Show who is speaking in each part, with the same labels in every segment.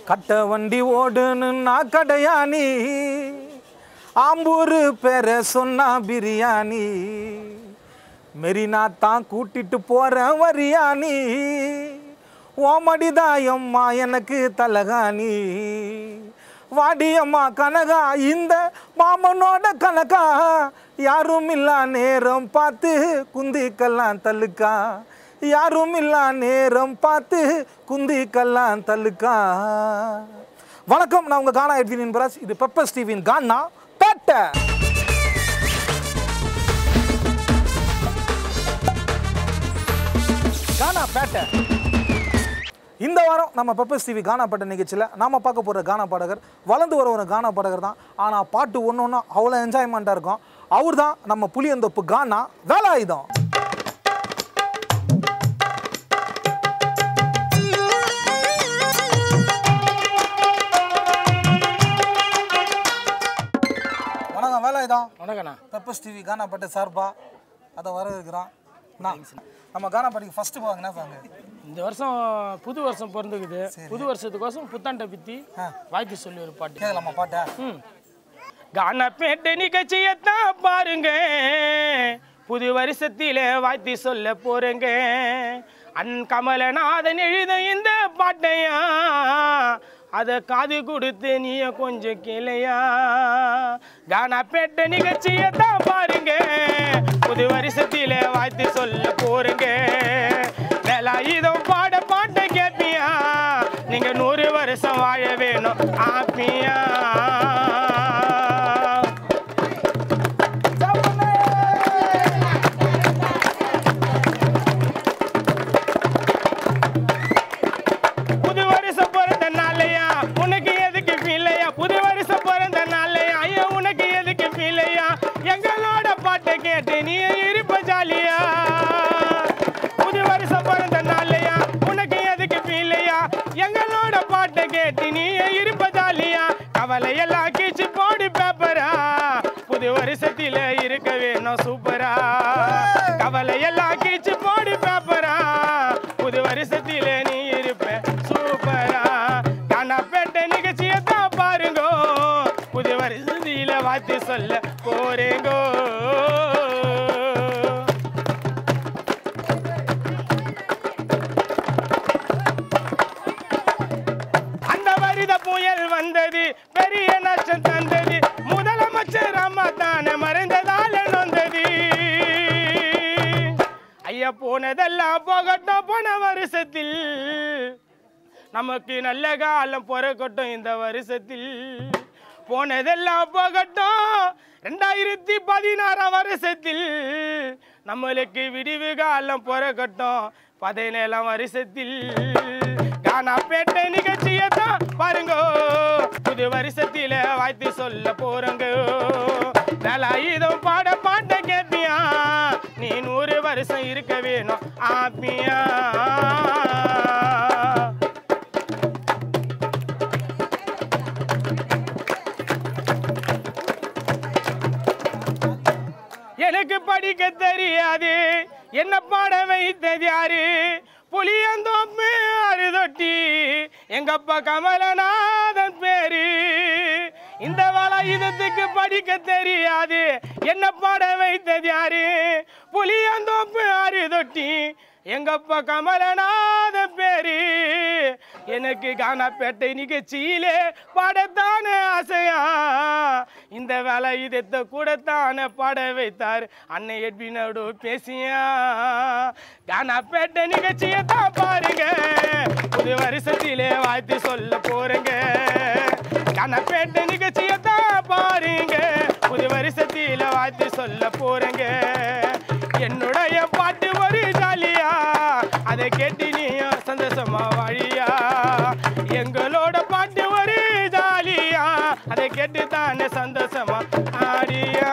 Speaker 1: கட்ட வண்டி ஓடுனுன்னா கடையாணி ஆம்பூர் பேர சொன்னா பிரியாணி மெரினா தான் கூட்டிட்டு போறேன் வரியாணி ஓமடிதாயம்மா எனக்கு தலகாணி வாடியம்மா கனகா இந்த மாமனோட கனகா யாரும் இல்லா நேரம் பார்த்து குந்திக்கெல்லாம் தள்ளுக்கா யாரும் இல்லா நேரம் பார்த்து குந்திக்கெல்லாம் தள்ளுக்கா வணக்கம் நான் உங்க கானா எட்வின் பிரஸ் இது பெப்பர் ஸ்டீவின் கானா பேட்டை கானா பேட்டை இந்த வாரம் நம்ம பெப்பர்ஸ் டிவி கானா பாட்ட நிகழ்ச்சியில் நாம பார்க்க போகிற கானா பாடகர் வளர்ந்து வர ஒரு கானா பாடகர் தான் ஆனால் பாட்டு ஒன்று ஒன்று அவ்வளோ என்ஜாய்மெண்ட்டாக இருக்கும் அவர் தான் நம்ம புளியந்தொப்பு கானா வேலாயுதம் வணக்கம் வேலாயுதம்
Speaker 2: வணக்கண்ணா
Speaker 1: பெப்பர்ஸ் டிவி கானா பாட்டு சார்பா அதை வரவேற்கிறோம் நான் நம்ம கானா பாட்டுக்கு ஃபஸ்ட்டு போவாங்க என்ன சாங்க
Speaker 2: இந்த வருஷம் புது வருஷம் பிறந்துக்குது புது வருஷத்துக்கோசம் புத்தாண்டை பற்றி வாழ்த்து சொல்லி ஒரு பாட்டு
Speaker 1: கேட்கலாமா பாட்டை
Speaker 2: ம் கானப்பேட்டை நிகழ்ச்சியத்தான் பாருங்க புது வருஷத்தில வாழ்த்து சொல்ல போறேங்க அன் கமலநாதன் எழுத இந்த பாட்டையா அதை காது கொடுத்து நீய கொஞ்சம் கேளையா கானப்பேட்டை நிகழ்ச்சியத்தான் பாருங்க புது வருஷத்தில வாழ்த்து சொல்ல போறேங்க வேலாயுதம் பாட பாட்டை கேட்பியா நீங்க நூறு வருஷம் வாழ வேணும் ஆப்பியா புது வருஷம் பிறந்த நாளையா உனக்கு எதுக்கு ஃபீலையா புது வருஷம் பிறந்த நாளையா ஐயா உனக்கு எதுக்கு ஃபீலையா எங்களோட பாட்டை கேட்டு நீ இருப்ப ஜாலியா புது வருஷம் பிறந்த நாளையா உனக்கு எதுக்கு ஃபீலையா எங்களோட பாட்டை கேட்டு நீ இருப்ப ஜாலியா கவலை எல்லாம் கீச்சு போடு பேப்பரா புது வருஷத்தில இருக்க வேணும் சூப்பரா கவலை எல்லாம் கீச்சு போடு பேப்பரா புது வருஷத்தில நீ இருப்ப சூப்பரா காணப்பேட்ட நிகழ்ச்சியை தான் பாருங்கோ புது வருஷத்தில வாழ்த்து சொல்ல போறேங்கோ அந்த வருத புயல் வந்தது பெரிய நஷ்டம் தந்தது முதலமைச்சர் அம்மா தானே மறைந்ததால நொந்தது ஐயா போனதெல்லாம் போகட்டும் போன வருஷத்தில் நமக்கு நல்ல காலம் பிறக்கட்டும் இந்த வருஷத்தில் போனதெல்லாம் போகட்டும் ரெண்டாயிரத்தி பதினாறாம் வருஷத்தில் நம்மளுக்கு விடிவு காலம் பிறக்கட்டும் பதினேழாம் வருஷத்தில் கானாப்பேட்டை நிகழ்ச்சியை தான் பாருங்க புது வருஷத்தில வாழ்த்து சொல்ல போறங்க நலாயுதம் பாட பாட்ட கேப்பியா நீ நூறு வருஷம் இருக்க வேணும் ஆப்பியா எனக்கு படிக்க தெரியாது என்ன பாட வைத்தது யாரு புளியந்தோப்பு அறுதொட்டி எங்க அப்பா கமலநாதன் பேரு இந்த வளாயுதத்துக்கு படிக்க தெரியாது என்ன பாட வைத்தது யாரு புளியந்தோப்பு அறுதொட்டி எங்க அப்பா கமலநாத பேரு எனக்கு கானாப்பேட்டை நிகழ்ச்சியிலே பாடத்தானே ஆசையா இந்த வேலை இதத்தை கூடத்தானே பாட வைத்தார் அன்னை எட்வினோடு பேசியா கானாப்பேட்டை நிகழ்ச்சியை தான் பாருங்க புது வருஷத்திலே வாழ்த்து சொல்ல போறேங்க கானாப்பேட்டை நிகழ்ச்சியை தான் பாருங்க புது வருஷத்தில வாழ்த்து சொல்ல போறேங்க என்னுடைய பாட்டு ஒரு ஜாலியா அதை கேட்டு நீயும் சந்தோஷமா வாழியா எங்களோட பாட்டு ஒரு ஜாலியா அதை கேட்டு தானே சந்தோஷமா ஆடியா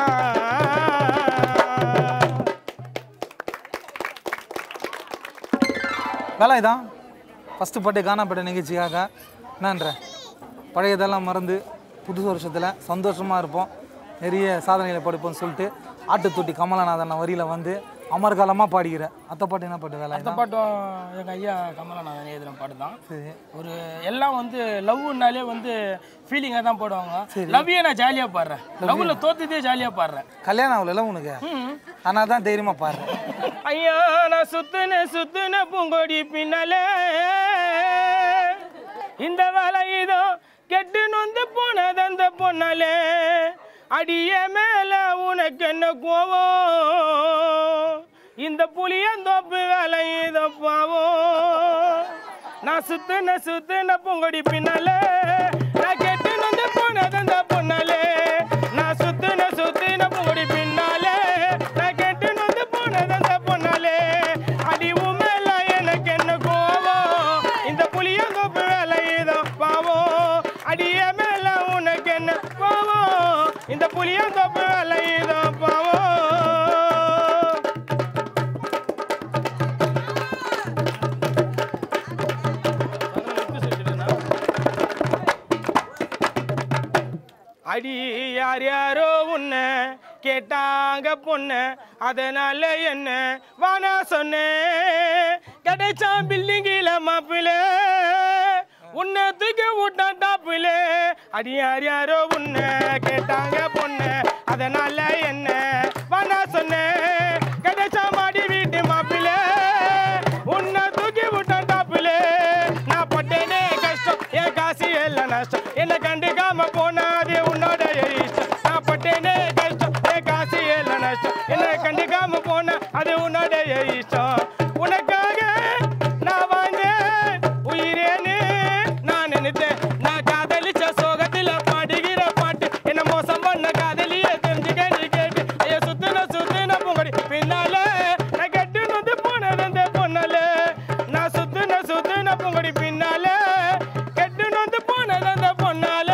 Speaker 1: வேலாயுதம் ஃபஸ்ட்டு பாட்டு கானா பாட்டு நிகழ்ச்சிக்காக என்னன்ற பழையதெல்லாம் மறந்து புது வருஷத்தில் சந்தோஷமாக இருப்போம் நிறைய சாதனைகளை படிப்போம்னு சொல்லிட்டு ஆட்டுத்தொட்டி கமலநாதன் வரியில் வந்து அமர்காலமாக பாடிக்கிற அத்தை பாட்டு என்ன பாட்டு வேலை
Speaker 3: அந்த பாட்டும் எங்கள் ஐயா கமலநாதன் எழுதின பாட்டு தான்
Speaker 1: சரி
Speaker 3: ஒரு எல்லாம் வந்து லவ்னாலே வந்து ஃபீலிங்காக தான் போடுவாங்க லவ்வே நான் ஜாலியாக பாடுறேன் லவ்வில் தோத்துதே ஜாலியாக பாடுறேன்
Speaker 1: கல்யாணம் ஆகல உனக்கு ஆனால் தான் தைரியமாக பாடுறேன்
Speaker 2: ஐயா நான் சுத்துன சுத்துன பூங்கொடி பின்னாலே இந்த வேலை இதோ கெட்டு நொந்து போனது அந்த பொண்ணாலே அடிய மேல உனக்கு என்ன கோவம் இந்த புளியந்தோப்பு வேலை இதோ பாவம் நான் சுத்துன சுத்துன பூங்கொடி பின்னாலே நான் கெட்டு நொந்து போனது அந்த பொண்ணாலே நான் சுத்துன சுத்துன பூங்கொடி பின்னாலே நான் கெட்டு நொந்து போனது அந்த பொண்ணாலே அடி உன் மேல எனக்கு என்ன கோவம் இந்த புளியந்தோப்பு வேலை இதோ பாவம் அடிய மேல உனக்கு என்ன கோவம் இந்த புளியந்தோப்பு வேலை இதோ பாவம் அடி யார் யாரோ உன்னை கேட்டாங்க பொண்ணு அதனால என்ன வானா சொன்னேன் கிடைச்சான் பில்டிங்கில மாப்பிள்ள உன்னை தூக்கி விட்டான் டாப்பில அடி யார் யாரோ உன்னை கேட்டாங்க பொண்ணு அதனால என்ன வானா சொன்னேன் கிடைச்சா மாடி வீட்டு மாப்பிள்ள உன்னை தூக்கி விட்டான் டாப்பில நான் பட்டேனே கஷ்டம் என் காசு எல்லாம் நஷ்டம் என்ன கண்டுக்காம போனாது உன்னோட இஷ்டம் நான் பட்டேனே கஷ்டம் என் காசு எல்லாம் நஷ்டம் என்ன கண்டுக்காம போன அது உன்னோட இஷ்டம் உனக்காக நான் வாழ்ந்தேன் உயிரேன்னு நான் நினைத்தேன் நான் காதலிச்ச சோகத்துல பாடுகிற பாட்டு என்ன மோசம் பண்ண காதலிய தெரிஞ்சுக்க நீ கேட்டு ஐயோ சுத்துன சுத்துன பூங்கொடி பின்னால நான் கெட்டு நொந்து போனது அந்த பொண்ணால நான் சுத்துன சுத்துன பூங்கொடி பின்னால கெட்டு நொந்து போனது அந்த பொண்ணால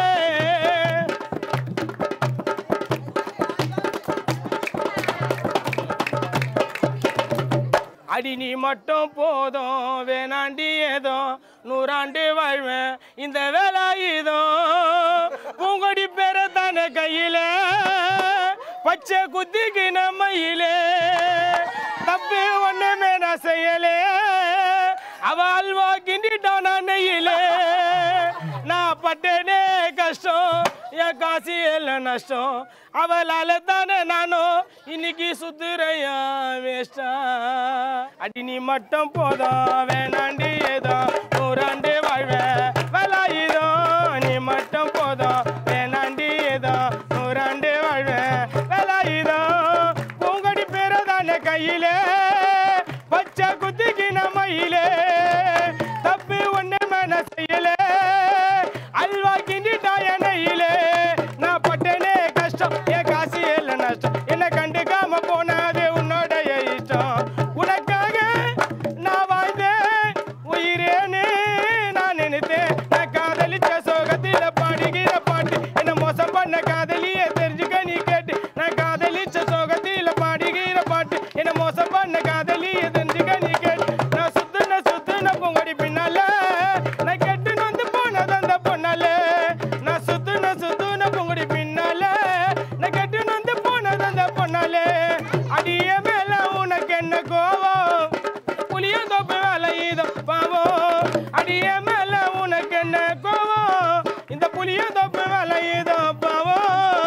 Speaker 2: அடி நீ மட்டும் போதும் வேணாண்டி ஏதோ நூறாண்டு வாழ்வேன் இந்த வேலை இதோ பூங்கொடி பேர தானே கையில பச்சை குத்திக்கு நம்மையிலே தப்பு ஒண்ணுமே நான் செய்யலே அவ அல்வா கிண்டிட்டான் நெய்யிலே நான் பட்டேனே கஷ்டம் என் காசு எல்லாம் நஷ்டம் அவளால தானே நானும் இன்னைக்கு சுத்துறையா வேஸ்டா அடி நீ மட்டும் போதும் வேணாண்டி ஏதோ நூறாண்டு வாழ்வேன் வேலாயுதோ நீ மட்டும் போதும் வேணாண்டி ஏதோ நூறாண்டு வாழ்வேன் வேலாயுதோ பூங்கொடி பேர தானே கையிலே பச்சை குத்திக்கு நம்மையிலே தப்பு ஒண்ணு மன செய்யலே அல்வா கிண்டிட்டா எண்ணெயிலே நான் பட்டேனே கஷ்டம் என் காசு இல்லை நஷ்டம் என்ன கண்டுக்காம போனாது உன்னோடைய இஷ்டம் உனக்காக நான் வாழ்ந்தேன் உயிரேன்னு நான் நினைத்தேன் நான் காதலிச்ச சோகத்தில பாடுகிற பாட்டு என்ன மோசம் பண்ண காதலியே தெரிஞ்சுக்க நீ கேட்டு நான் காதலிச்ச சோகத்தில பாடுகிற பாட்டு என்ன மோசம் பண்ண காதலியே தெரிஞ்சுக்க நீ கேட்டு நான் சுத்துன சுத்துன பூங்கொடி பின்னால நான் கெட்டு வந்து போனது அந்த பொண்ணால நான் சுத்துன சுத்துன பூங்கொடி பின்னால நான் கெட்டு வந்து போனது அந்த பொண்ணாலே அடிய மேல உனக்கு என்ன கோவம் புளியந்தோப்பு வேலை இதோ பாவம் அடிய மேல உனக்கு என்ன கோவம் இந்த புளியந்தோப்பு வேலை இதோ பாவம்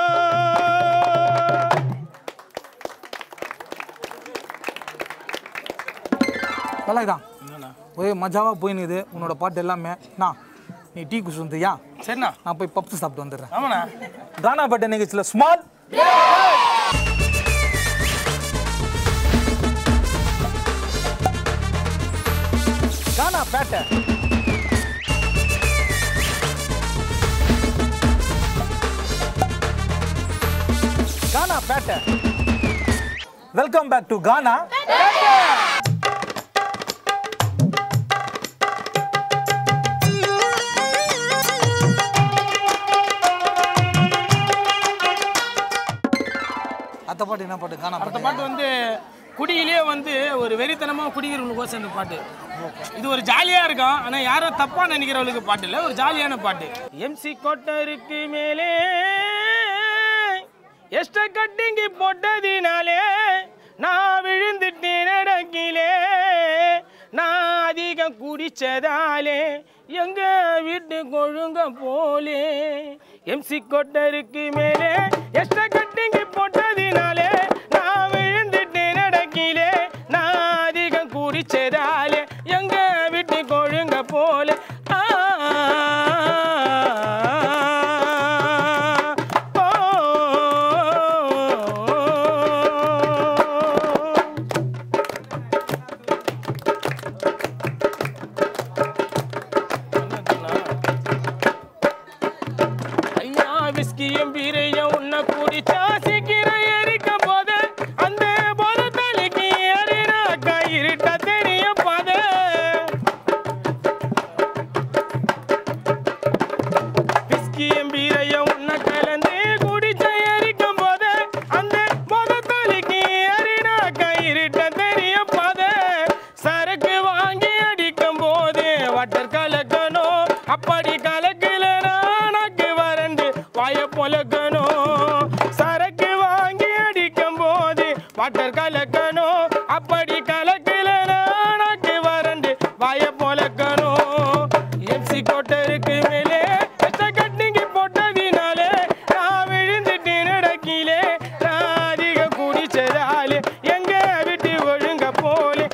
Speaker 1: வேலைதான் ஒரே மஜாவாக போயினுது உன்னோட பாட்டு எல்லாமே நான் நீ டீ குசுந்தியா
Speaker 3: சரிண்ணா
Speaker 1: நான் போய் பப்ஸ் சாப்பிட்டு வந்துடுறேன்
Speaker 3: ஆமாண்ணா
Speaker 1: தானா பட்ட நிகழ்ச்சியில் ஸ்மால் கானா பேட்டை கானா பேட்டை வெல்கம் பேக் டு கானா அத்த பாட்டு என்ன பாட்டு கானா
Speaker 3: அடுத்த
Speaker 1: பாட்டு
Speaker 3: பாட்டு வந்து குடியிலே வந்து ஒரு வெறித்தனமா குடிக்கிறவங்களுக்கோசம் இந்த பாட்டு இது ஒரு ஜாலியா இருக்கும் ஆனா யாரும் தப்பா நினைக்கிறவங்களுக்கு பாட்டு இல்ல ஒரு ஜாலியான பாட்டு
Speaker 2: எம்சி கொட்டருக்கு மேலே எஸ்ட கட்டிங்கி போட்டதினாலே நான் விழுந்துட்டேன் நடக்கிலே நான் அதிகம் குடிச்சதாலே எங்க வீட்டு கொழுங்க போலே எம்சி கொட்டருக்கு மேலே எக்ஸ்ட்ரா கட்டிங்க போட்டதினாலே நான் விழுந்துட்டேன் நடக்கிலே நான் அதிகம் குடிச்சதாலே எங்க வீட்டு கொழுங்க போலே ஆ ஓ ஐயா விஸ்கியும் பீரையும் உன்னை குடிச்சா சீக்கிரம் எரிக்க போது அந்த போத தலைக்கு ஏறினாக்கா இருட்ட தெரியும் பாத விஸ்கியும் பீரையும் உன்னை கலந்து குடிச்ச எரிக்கும் போது அந்த போத தலைக்கு ஏறினாக்கா இருட்ட தெரியும் பாத சரக்கு வாங்கி அடிக்கும் போது வாட்டர் கலக்கணும் அப்படி கலக்கல நாக்கு வறண்டு வாய பொலக்கணும் சரக்கு வாங்கி அடிக்கும் போது வாட்டர் கலக்கணும் அப்படி கலக்கல நாக்கு வறண்டு வாய பொலக்கணும் எம்சி கோட்டருக்கு மேலே எச்ச கட்டிங்க போட்டதினாலே நான் விழுந்துட்டு நடக்கிலே நான் அதிக குடிச்சதாலே எங்க விட்டு ஒழுங்க போலே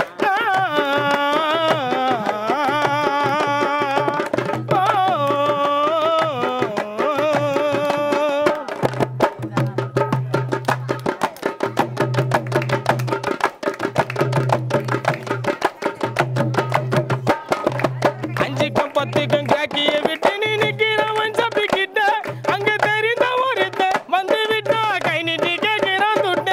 Speaker 2: அஞ்சுக்கும் பத்துக்கும் காக்கிய விட்டு நீ நிக்கிறவன் சப்பிக்கிட்ட அங்க தெரிந்த ஒருத்த வந்து விட்டா கை நீட்டி கேட்கிறான் துட்ட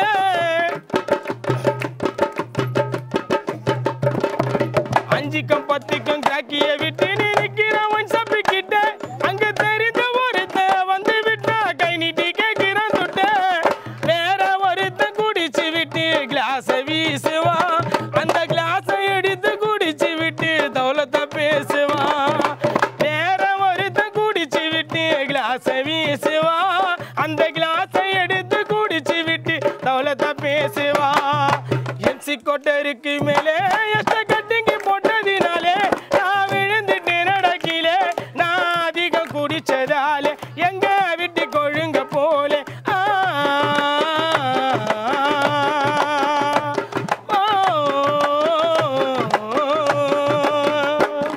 Speaker 2: அஞ்சுக்கும் பத்துக்கும் காக்கிய விட்டு நீ நிக்கிறவன் சப்பிக்கிட்ட அங்க தெரிந்த ஒருத்த வந்து விட்டா கை நீட்டி கேட்கிறான் துட்ட வேற ஒருத்த குடிச்சு விட்டு கிளாஸ வீசுவான் அந்த கிளாஸ எடுத்து குடிச்சு விட்டு தௌலத்தை பேசுவான் வேற ஒருத்த குடிச்சு விட்டு கிளாஸ வீசுவான் அந்த கிளாஸ எடுத்து குடிச்சு விட்டு தௌலத்தை பேசுவான் எம்சி கொட்டருக்கு மேலே எஸ்ட கட்டிங்கி போட்டதினாலே நான் விழுந்துட்டு நடக்கிலே நான் அதிகம் குடிச்சதாலே எங்க விட்டு கொழுங்க போலே ஆ ஓ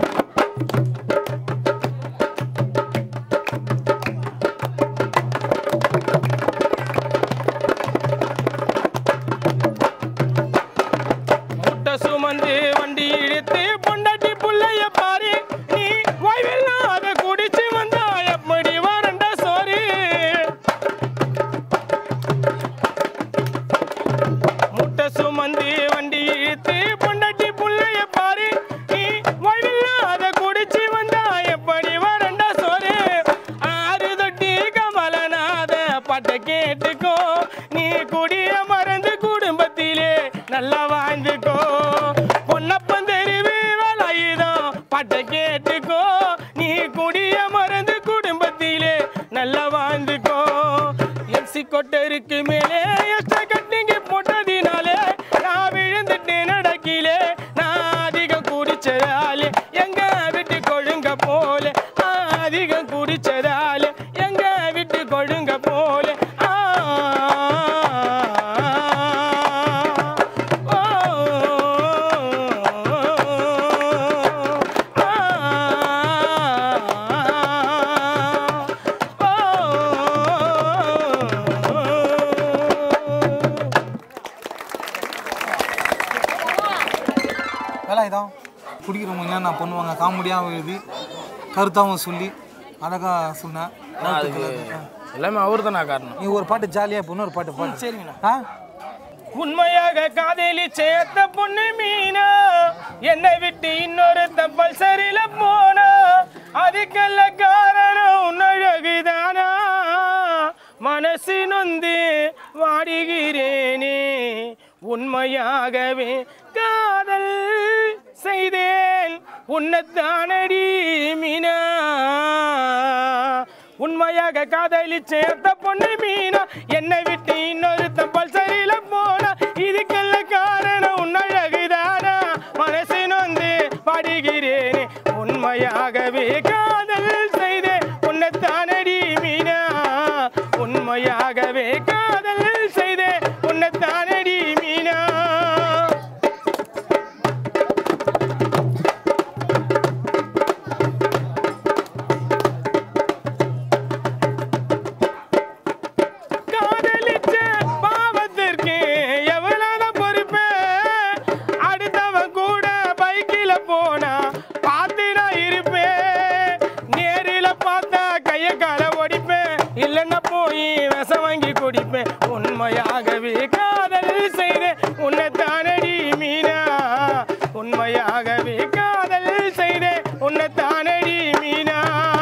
Speaker 2: முட்டை சுமந்து வண்டி இழுத்து பொண்டாட்டி புள்ளைய பாரு நீ வாய்வில்லாத குடிச்சு வந்தா எப்படி வரண்ட சோறு முட்டை சுமந்து வண்டி இழுத்து பொண்டாட்டி புள்ளைய பாரு நீ வாய்வில்லாத குடிச்சு வந்தா எப்படி வரண்ட சோறு ஆறு தொட்டி கமலநாத பாட்டை கேட்டுக்கோ நீ குடிய மறந்து குடும்பத்திலே நல்லா வாழ்ந்துக்கோ பொன்னப்பன் தெருவு வேலாயுதம் பாட்டை கேட்டுக்கோ நீ குடிய மறந்து குடும்பத்திலே நல்லா வாழ்ந்துக்கோ எம்சி கொட்டருக்கு மேலே எக்ஸ்ட்ரா கட்டிங்க போட்டதினாலே நான் விழுந்துட்டு நடக்கிலே நான் அதிகம் குடிச்சதாலே எங்க விட்டு கொழுங்க போல அதிகம் குடிச்சதாலே எங்க விட்டு கொழுங்க போல ஆ ஓ
Speaker 1: வேலை இதான் குடிக்கிறவங்க என்னென்ன பண்ணுவாங்க காமெடியாகவும் எழுதி கருத்தாகவும் சொல்லி அழகாக சொன்னேன்
Speaker 3: எல்லாமே அவர் தானே காரணம்
Speaker 1: நீ ஒரு பாட்டு ஜாலியாக இப்போ இன்னொரு பாட்டு பாட்டு
Speaker 3: சரிங்கண்ணா
Speaker 1: ஆ
Speaker 2: உண்மையாக காதலி சேர்த்த பொண்ணு மீனா என்னை விட்டு இன்னொரு தப்பல் சரியில போனா அதுக்கல்ல காரணம் உன்னழகுதானா மனசு நொந்து வாடுகிறேனே உண்மையாகவே காதல் செய்தேன் உன்னைத்தானடி மீனா உண்மையாக காதலி சேர்த்த பொண்ணு மீனா என்னை விட்டு இன்னொரு தப்பல் சரியில போனா இதுக்கெல்லாம் காரணம் உன்னழகுதானா மனசின் வந்து பாடுகிறேனே உண்மையாகவே காதல் செய்தேன் உன்னைத்தானடி மீனா உண்மையாகவே காதல் செய்தேன் உன்னைத்தானடி மீனா காதலிச்ச பாவத்திற்கு எவ்வளவு பொறுப்பு அடுத்தவன் கூட பைக்கில போனா பார்த்து நான் இருப்பேன் நேரில பார்த்தா கைய கால ஒடிப்பேன் இல்லைன்னா போய் விஷம் வாங்கி குடிப்பேன் உண்மையாகவே காதல் செய்தேன் உன்னை தானடி மீனா உண்மையாகவே காதல் செய்தேன் உன்னை தானடி மீனா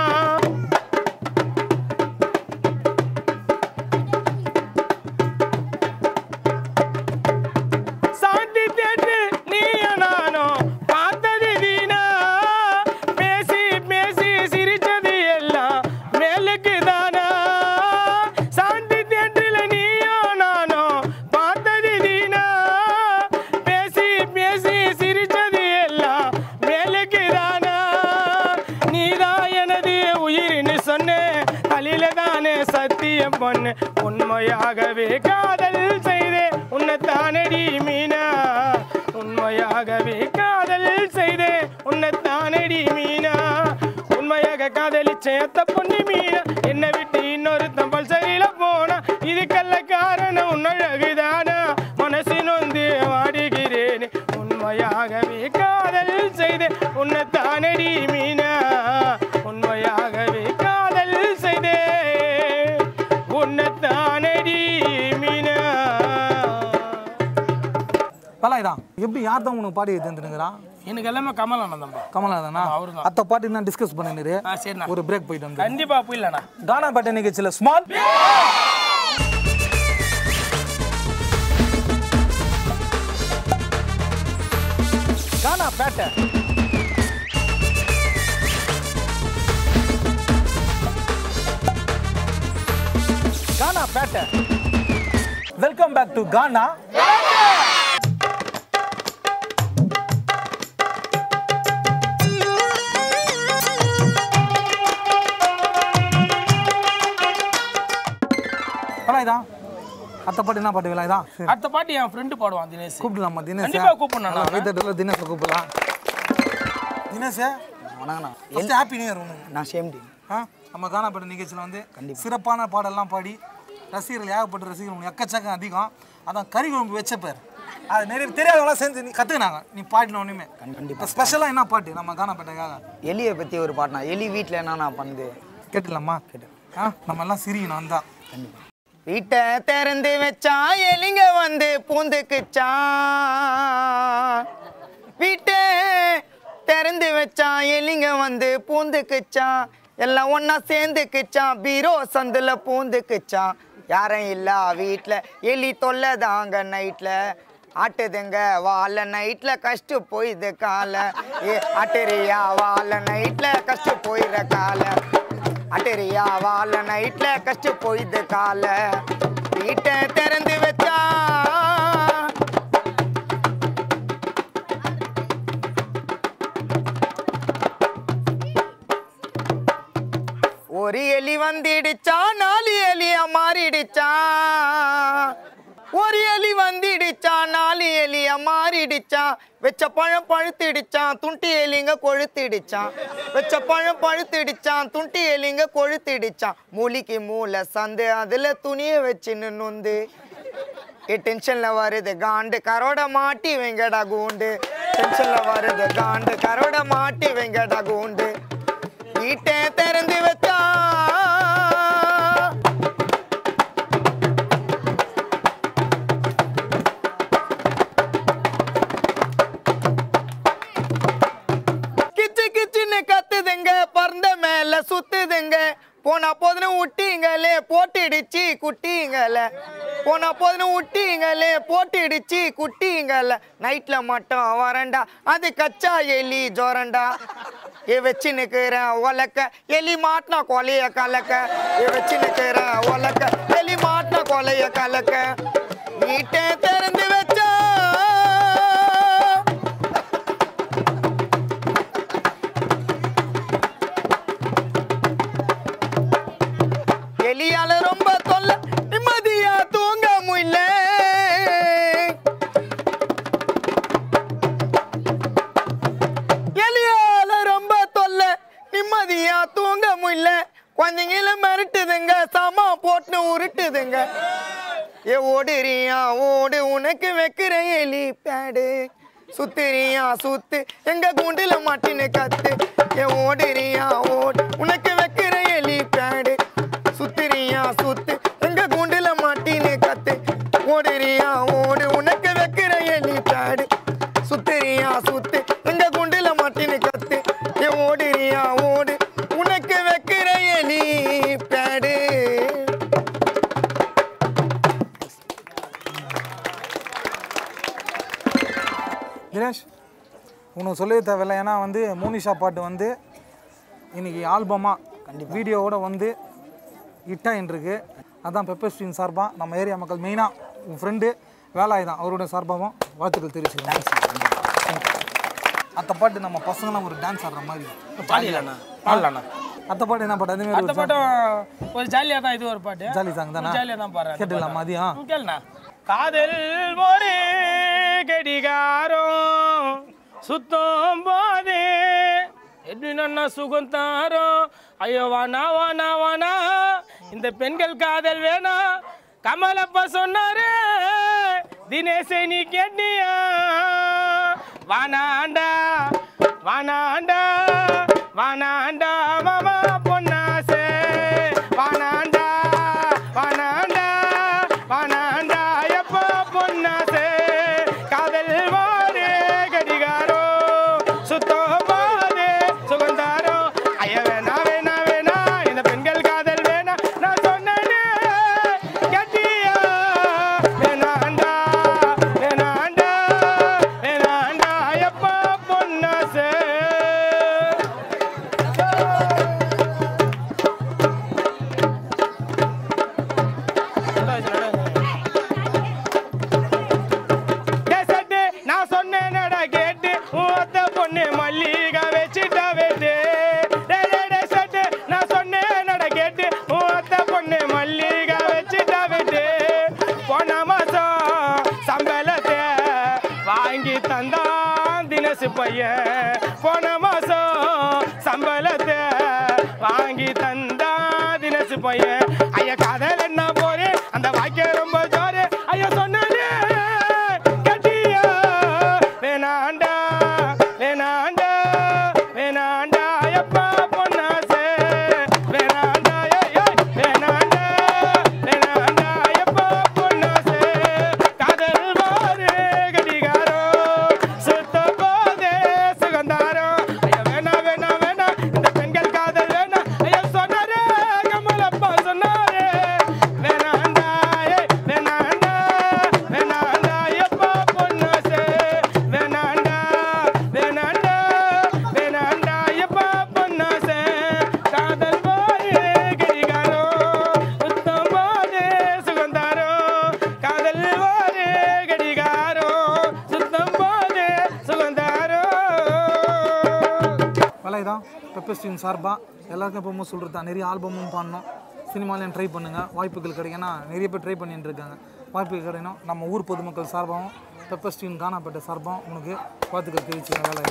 Speaker 2: சாந்தி தேட்டு நீய நானும் பார்த்தது வீணா பேசி பேசி சிரிச்சது எல்லாம் மேலுக்கு தானா சாந்தி தேட்டில் நீயும் நானும் பார்த்தது வீணா பேசி பேசி சிரிச்சது எல்லாம் மேலுக்கு தானா நீதான் எனது உயிர்னு சொன்னேன் அலில தானே சத்தியம் பண்ணு உண்மையாகவே காதல் செய்தேன் உன்னை தானடி மீனா உண்மையாகவே காதல் செய்தேன் உன்னை தானடி மீனா உண்மையாக காதலிச்சேன் அத்த பொண்ணு மீனா என்னை விட்டு இன்னொருத்தன் பல்சரியில போனா இதுக்கல்ல காரணம் உன்னழகுதானா மனசு நொந்து வாடுகிறேன் உண்மையாகவே காதல் செய்தேன் உன்னை தானடி மீனா உண்மையாகவே காதல் செய்தேன் உன்னை தானடி மீனா
Speaker 1: பலாயிதான் எப்படி யார் தான் உனக்கு பாடி தந்துருங்கிறான்
Speaker 3: எனக்கு எல்லாமே கமல் ஆனந்தம்பா
Speaker 1: கமலாதானா
Speaker 3: அவர்தான்.
Speaker 1: அத்த பாட்டு நான் டிஸ்கஸ் பண்ணிரு
Speaker 3: ஆ சரிண்ணா
Speaker 1: ஒரு பிரேக் போயிட்டு வந்து
Speaker 3: கண்டிப்பா போயிடலண்ணா
Speaker 1: கானா பாட்டு நிகழ்ச்சியில் ஸ்மால் கானா பேட்டை கானா பேட்டை வெல்கம் பேக் டு கானா பலாயிதான் அத்த பாட்டு என்ன பாட்டு விலாயிதான் சரி
Speaker 3: அடுத்த பாட்டு என் ஃப்ரெண்டு பாடுவான் தினேஷ்
Speaker 1: கூப்பிடலாமா தினேஷ்
Speaker 3: கண்டிப்பா கூப்பிடணும் நான்.
Speaker 1: கைத்தட்டல தினேஷை கூப்பிடலாம் தினேஷ்
Speaker 4: வணக்கண்ணா
Speaker 1: ஃபஸ்ட்டு ஹாப்பி நியூ இயர் உனக்கு
Speaker 4: நான் சேம் டீம்
Speaker 1: ஆ நம்ம கானாப்பட்ட நிகழ்ச்சியில் வந்து சிறப்பான பாடல்லாம் பாடி ரசிகர்கள் ஏகப்பட்ட ரசிகர்கள் உங்களுக்கு எக்கச்சக்கம் அதிகம் அதான் கறி குழம்பு வச்ச பேர் அது நிறைய தெரியாதவங்களாம் சேர்ந்து நீ கற்றுக்கினாங்க நீ பாடின ஒன்றுமே இப்போ ஸ்பெஷலாக என்ன பாட்டு நம்ம கானாப்பேட்டைக்காக
Speaker 4: எலியை பற்றி ஒரு பாட்டுனா எலி வீட்டில் என்னண்ணா பண்ணுது
Speaker 1: கேட்டுலாமா கேட்டு ஆ நம்ம எல்லாம் சிரிக்கணும் வந்தா
Speaker 4: வீட்டை திறந்து வச்சா எலிங்க வந்து பூந்துக்குச்சா வீட்டை திறந்து வச்சா எலிங்க வந்து பூந்துக்குச்சா எல்லாம் ஒண்ணா சேர்ந்துக்குச்சா பீரோ சந்துல பூந்துக்குச்சா யாரும் இல்ல வீட்டில் எலி தொல்லை தாங்க நைட்டில் ஆட்டுதுங்க வாழ நைட்ல கஷ்டு போயிது கால ஏ ஆட்டுறியா வாழ நைட்ல கஷ்டு போயிடுற கால அட்டரியா வாழ நைட்ல கஷ்டு போயிது கால வீட்டை திறந்து வச்சா ஒரு எலி வந்துடுச்சா நாலு எலியா மாறிடுச்சா ஒரு எலி வந்துடுச்சா நாலு எலியா மாறிடுச்சா வெச்ச பழம் பழுத்திடுச்சான் துண்டி எலிங்க கொழுத்திடுச்சான் வெச்ச பழம் பழுத்திடுச்சான் துண்டி எலிங்க கொழுத்திடுச்சான் மூலிக்கு மூளை சந்து அதுல துணியை வச்சுன்னு நொந்து ஏ டென்ஷன்ல வருது காண்டு கரோட மாட்டி வெங்கடா கூண்டு டென்ஷன்ல வருது காண்டு கரோட மாட்டி வெங்கடா கூண்டு வீட்டை திறந்து வச்சா கிச்சு கிச்சுன்னு கத்துதுங்க பறந்த மேல சுத்துதுங்க போனா போதுன்னு விட்டீங்களே போட்டிடுச்சு குட்டிங்களே போனா போதுன்னு விட்டீங்களே போட்டிடுச்சு குட்டிங்களே நைட்ல மட்டும் வரண்டா அது கச்சா எலி ஜோரண்டா ஏ வச்சு நிக்கிறேன் ஒலக்க எலி மாட்டினா கொலைய கலக்க ஏ வச்சு நிக்கிறேன் ஒலக்க எலி மாட்டினா கொலைய கலக்க வீட்டை திறந்து வச்சா பாவம் இல்ல குழந்தைங்கள மிரட்டுதுங்க சாமா போட்டு உருட்டுதுங்க ஏ ஓடுறியா ஓடு உனக்கு வைக்கிற எலி பேடு சுத்துறியா சுத்து எங்க குண்டுல மாட்டின்னு கத்து ஏ ஓடுறியா ஓடு உனக்கு வைக்கிற எலி பேடு சுத்துறியா சுத்து எங்க குண்டுல மாட்டின்னு கத்து ஓடுறியா ஓடு உனக்கு வைக்கிற எலி பேடு சுத்துறியா சுத்து எங்க குண்டுல மாட்டின்னு கத்து ஏ ஓடுறியா ஓடு உனக்கு வைக்கிற எலி பேடு
Speaker 1: தினேஷ் உனக்கு சொல்லவே தேவையில்லை ஏன்னா வந்து மோனிஷா பாட்டு வந்து இன்னைக்கு ஆல்பமாக வீடியோவோட வந்து இருக்கு அதான் பெப்பர் ஸ்ட்ரீம் சார்பாக நம்ம ஏரியா மக்கள் மெயினாக உன் ஃப்ரெண்டு வேலாய் தான் அவருடைய சார்பாகவும் வாழ்த்துக்கள் தெரிவிச்சுக்கலாம் அத்த பாட்டு நம்ம பசங்களாம் ஒரு டான்ஸ் ஆடுற மாதிரி
Speaker 3: பாடிடலாண்ணா பாடலாண்ணா
Speaker 1: அத்த பாட்டு என்ன பாட்டு அதே மாதிரி
Speaker 3: அடுத்த பாட்டும் ஒரு ஜாலியாக தான் இது ஒரு பாட்டு
Speaker 1: ஜாலி சாங் தானே
Speaker 3: ஜாலியாக தான் பாடுறேன்
Speaker 1: கேட்டுடலாம் மதியம்
Speaker 3: கேளுண்ணா காதல் ஒரு கடிகாரம் சுத்தம் போதே எப்படி நன்னா சுகம் தாரோம் ஐயோ வானா வானா வானா இந்த பெண்கள் காதல் வேணாம் கமலப்பா சொன்னாரு தினேசை நீ கேட்டியா வானாண்டா வானாண்டா வானாண்டா மாமா பொன்னாசே வானாண்டா வானாண்டா வானாண்டா எப்பா பொன்னாசே காதல் வாரே கடிகாரோ சுத்தோ பாதே சுகந்தாரோ ஐயா வேணா வேணா வேணா இந்த பெண்கள் காதல் வேணா நான் சொன்னேனே கட்டியா வேணாண்டா வேணாண்டா வேணாண்டா எப்பா பொன்னாசே கேசட்டு நான் சொன்னேனடா கேட்டு மூத்த பொண்ணு மல்லிகா வச்சுட்டா வேட்டு டேய் டேய் டேய் சட்டு நான் சொன்னேனடா கேட்டு மூத்த பொண்ணு மல்லிகா வச்சுட்டா வேட்டு போன மாசம் சம்பளத்தை வாங்கி தந்தான் தினசு பையன் போன மாசம் சம்பளத்தை வாங்கி தந்தான் தினசு பையன் ஐயா காதல் என்ன போரு அந்த வாக்கிய ரொம்ப ஜோரு ஐயா சொன்னது கட்டியா வேணாண்டா வேணாண்டா வேணாண்டா எப்பா பொன்னாசே வேணாண்டா ஏய், ஏய், வேணாண்டா வேணாண்டா எப்பா பொன்னாசே காதல் வாரு கடிகாரோ சுத்த போதே சுகந்தாரோ ஐயா வேணா வேணா வேணா இந்த பெண்கள் காதல் வேணா ஐயா சொன்னாரே கமலப்பா சொன்னாரே வேணாண்டா ஏய், வேணாண்டா வேணாண்டா எப்பா பொன்னாசே வேணாண்டா வேணாண்டா வேணாண்டா எப்பா பொன்னாசே காதல் போயே கடிகாரோ உத்தம் போதே சுகந்தாரோ காதல் போதே கடிகாரோ சுத்தம் போதே சுகந்தாரோ
Speaker 1: வேலை தான் பெப்பர் ஸ்ட்ரீம் சார்பாக எல்லாருக்கும் எப்பவும் சொல்கிறது தான் நிறைய ஆல்பமும் பண்ணணும் சினிமாலையும் ட்ரை பண்ணுங்கள் வாய்ப்புகள் கிடைக்குன்னா நிறைய பேர் ட்ரை பண்ணிட்டு இருக்காங்க வாய்ப்புகள் கிடைக்கணும் நம்ம ஊர் பொதுமக்கள் சார்பாகவும் பெப்பர் ஸ்ட்ரீம் காணாப்பட்ட சார்பாகவும் உனக்கு வாழ்த்துக்கள் தெரிவிச்சுங்க வேலை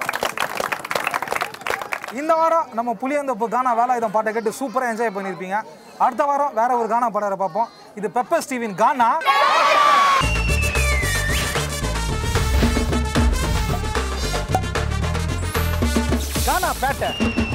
Speaker 1: இந்த வாரம் நம்ம புளியந்தப்பு கானா வேலாயுதம் பாட்டை கேட்டு சூப்பராக என்ஜாய் பண்ணியிருப்பீங்க அடுத்த வாரம் வேற ஒரு கானா பாடரை பார்ப்போம் இது பெப்பர் ஸ்டீவின் கானா கானா பேட்டை